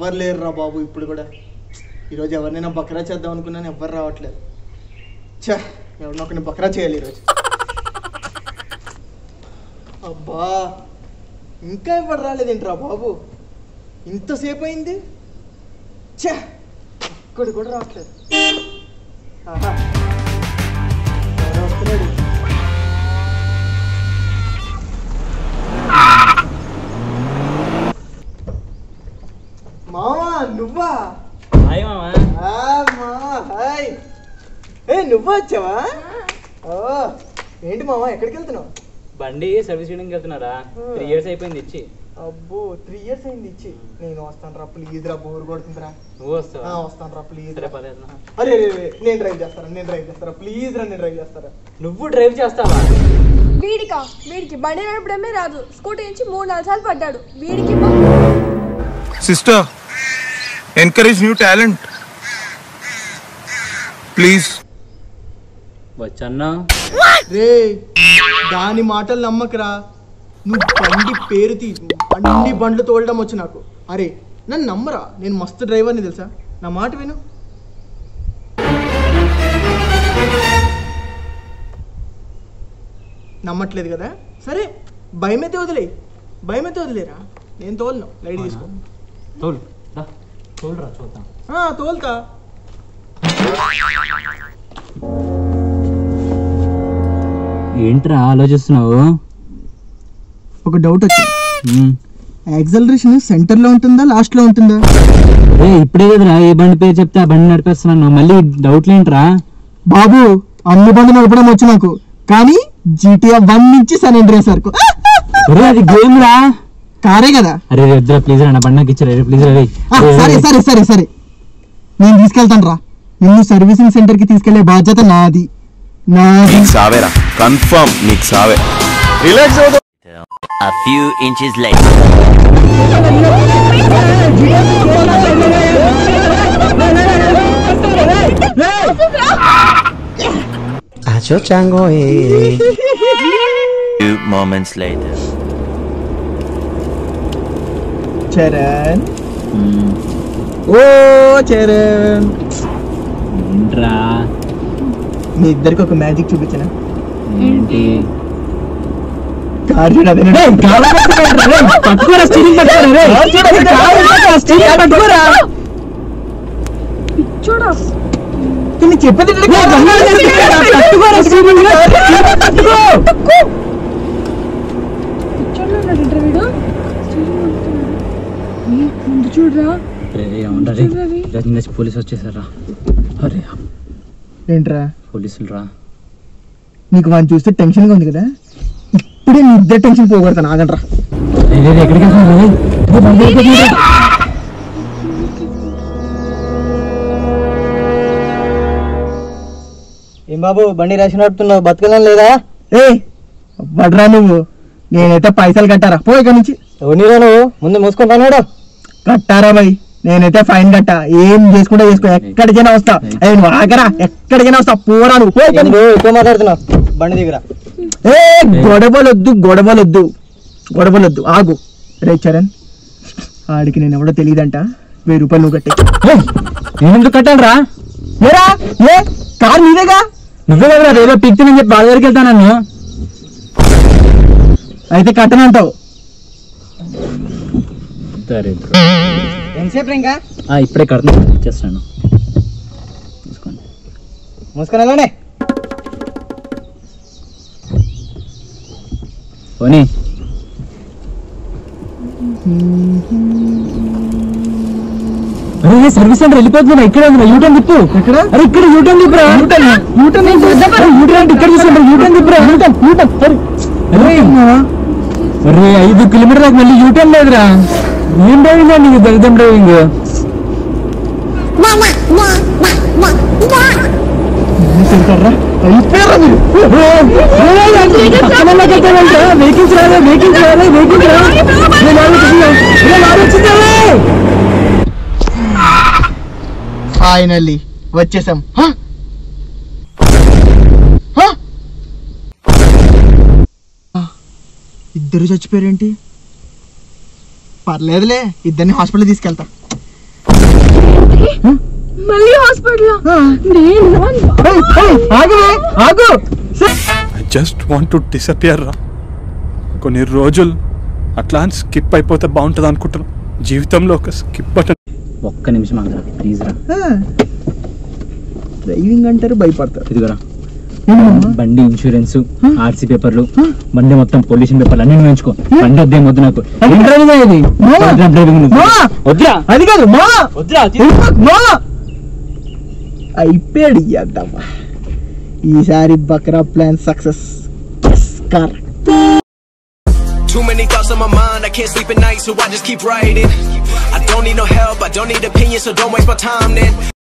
ఎవ్వరు లేరురా బాబు ఇప్పుడు కూడా ఈరోజు ఎవరినైనా బకరా చేద్దాం అనుకున్నాను ఎవ్వరు రావట్లేదు ఛా ఎవరినో ఒకరిని బకరా చేయాలి ఈరోజు అబ్బా ఇంకా ఎవరు రాలేదేంట్రా బాబు ఇంతసేపు అయింది ఛా ఒక్కడు కూడా రావట్లేదు ఆహా ఎవరో వస్తున్నాడు మావా నువ్వా హాయ్ మామా ఆ, మావా హాయ్ ఏ నువ్వు వచ్చావా ఓ ఏంటి మావా ఎక్కడికి వెళ్తున్నావు బండి సర్వీస్ చేయడానికి వెళ్తున్నారా త్రీ ఇయర్స్ అయిపోయింది ఇచ్చి అబ్బో త్రీ ఇయర్స్ అయింది ఇచ్చి నేను వస్తాను రా ప్లీజ్ రా బోర్ కొడుతుందిరా నువ్వు వస్తావా వస్తాను రా ప్లీజ్ సరే రా పదే వెళ్దాం. అరే అరే అరే, నేను డ్రైవ్ చేస్తారా నేను డ్రైవ్ చేస్తారా ప్లీజ్ రా నేను డ్రైవ్ చేస్తారా నువ్వు డ్రైవ్ చేస్తావా వీడికా వీడికి బండి నడపడమే రాదు స్కూటీ నుంచి మూడు నాలుగు సార్లు పడ్డాడు వీడికి Sister, encourage new talent. Please. వచ్చన్నా రే దాని మాటలు నమ్మకరా నువ్వు బండి పేరు తీ అన్ని బండ్లు తోలడం వచ్చు నాకు అరే నన్ను నమ్మరా నేను మస్తు డ్రైవర్ని తెలుసా నా మాట విను నమ్మట్లేదు కదా సరే భయమైతే వదిలే భయమైతే వదిలేరా నేను తోలను లైట్ తీసుకో తోలు రా తోలురా చూద్దాం ఆ, తోలుతా ఏంట్రా ఆలోచిస్తున్నావు ఒక డౌట్ వచ్చింది యాక్సలరేషన్ సెంటర్లో ఉంటుందా లాస్ట్లో ఉంటుందా ఏ ఇప్పుడే కదరా ఏ బండి పేరు చెప్తే ఆ బండి నడిపేస్తున్నాను మళ్ళీ డౌట్లు ఏంట్రా బాబు అన్ని బండ్లు నడపడం వచ్చు నాకు కానీ జీటీఆర్ వన్ నుంచి సన్ ఎండ్రియస్ వరకు ఒరే అది గేమ్ రా కారే కదా అరే రే వద్దురా ప్లీజ్ రా నా బండి నాకు ఇచ్చారా ప్లీజ్ రా రే ఆ, సరే సరే సరే సరే నేను తీసుకెళ్తాను రా నిన్ను సర్వీసింగ్ సెంటర్ కి తీసుకెళ్లే బాధ్యత నాది నాది నీకు సావేరా కన్ఫర్మ్ నీకు సావే రిలాక్స్ అవుతా A few inches later. Few moments later. Charan ఓ చరణ్ ఏంట్రా మీ ఇద్దరికి ఒక మ్యాజిక్ చూపించనా ఏంటి కార్ చూడు అదేనా? పట్టుకోరా స్టీరింగ్ పట్టుకోరా రే. కార్ చూడు అదేనా? స్టీరింగ్ పట్టుకోరా చూడు నేను చెప్పేది విను. పట్టుకోరా స్టీరింగ్. పట్టుకో. పిక్చర్లో ఉన్నాడు వీడు ఏ, ముందు చూడరా రే, రే, అవునరా రే. రే, నిన్న పోలీసు వచ్చేసారా అరే ఏంట్రా పోలీసులు రా నీకు వాడిని చూస్తే టెన్షన్ గా ఉంది కదా ఇప్పుడే నీ ఇద్దరు టెన్షన్ పోగొడతాను ఆగండ్రా రే, రే, రే, ఎక్కడికి వెళ్తున్నావు రే? రే, బండి ఎక్కడికి రే? ఏం బాబు బండి రేషన్ నడుపుతున్నావు బతకడం లేదా ఏ వడ్రా నువ్వు నేనైతే పైసలు కట్టారా పో ఇక్కడి నుంచి ఎవరినిరా నువ్వు ముందు మూసుకుంటాను కట్టారా భయ్ నేనైతే ఫైన్ కట్టా ఏం చేసుకుంటా చేసుకో ఎక్కడికైనా వస్తా అయ్యి నువ్వు ఆగరా ఎక్కడికైనా వస్తా పోరా నువ్వు పో ఇక్కడి నుంచి. ఎక్కువ మాట్లాడుతున్నావు బండి దగ్గర ఏ గొడవలొద్దు గొడవలొద్దు గొడవలొద్దు ఆగు రే చరణ్ ఆడికి నేను ఎవడో తెలియదంట వెయ్యి రూపాయలు నువ్వు కట్టే నేను ఎందుకు కట్టాను రా ఏరా ఏ కార్ నీదేగా నువ్వే కదా ఏదో పిక్చర్ చెప్పి బాగా దగ్గరికి వెళ్తాను నన్ను అయితే కట్టనంటావు సరే ఎంతసేపు ఇంకా ఇప్పుడే కడుతున్నాను ఇచ్చేస్తాను తీసుకోండి మూసుకొని వెళ్ళండి పోనీ అరే సర్వీస్ సెంటర్ వెళ్ళిపోతున్నా ఇక్కడ యూటర్న్ తిప్పు ఎక్కడ? అరే ఇక్కడ యూటర్న్ తిప్పురా యూటర్న్ యూటర్న్ యూటర్న్ అంటే ఇక్కడ తీసుకుంటా యూటర్న్ తిప్పురా యూటర్న్ యూటర్న్ అరే అరే ఐదు కిలోమీటర్ దాకా మళ్ళీ యూటర్న్ లేదురా ఏం డ్రైవింగ్ నీకు దరిద్రం డ్రైవింగ్ తీసుకెళ్తారా అయిపోయారా మీరు వెహికల్స్ రాలే వెహికల్స్ రాలే వెహికల్స్ రాలే ఫైనల్లీ వచ్చేసాం హ? హ? ఆ, ఇద్దరు చచ్చిపోయారేంటి పర్లేదులే ఇద్దరిని హాస్పిటల్ తీసుకెళ్తా మళ్ళీ హాస్పిటల్ నేను రాను. ఏయ్, ఏయ్, ఆగవే ఆగు I just want to disappear రా కొన్ని రోజులు అట్లా అని స్కిప్ అయిపోతే బాగుంటుంది అనుకుంటున్నాను జీవితంలో ఒక స్కిప్ బటన్ ఒక్క నిమిషం ఆగరా ప్లీజ్ రా డ్రైవింగ్ అంటారు భయపడతారు ఇదిగోరా బండి ఇన్సూరెన్స్ ఆర్సీ పేపర్లు బండి మొత్తం పొల్యూషన్ పేపర్లు అన్ని నువ్వు ఎంచుకో బండి వద్దేం వద్దు నాకు ఏం డ్రైవింగ్ ఇది వద్దురా డ్రైవింగ్ నువ్వు. వద్దురా అది కాదు మా వద్దురా మా అయిపోయాడు ఇయ్యద్దమ్మా ఈసారి బక్రా plan success car Too many thoughts on my mind, I can't sleep at night, so I just keep writing. I don't need no help, I don't need opinions, so don't waste my time then.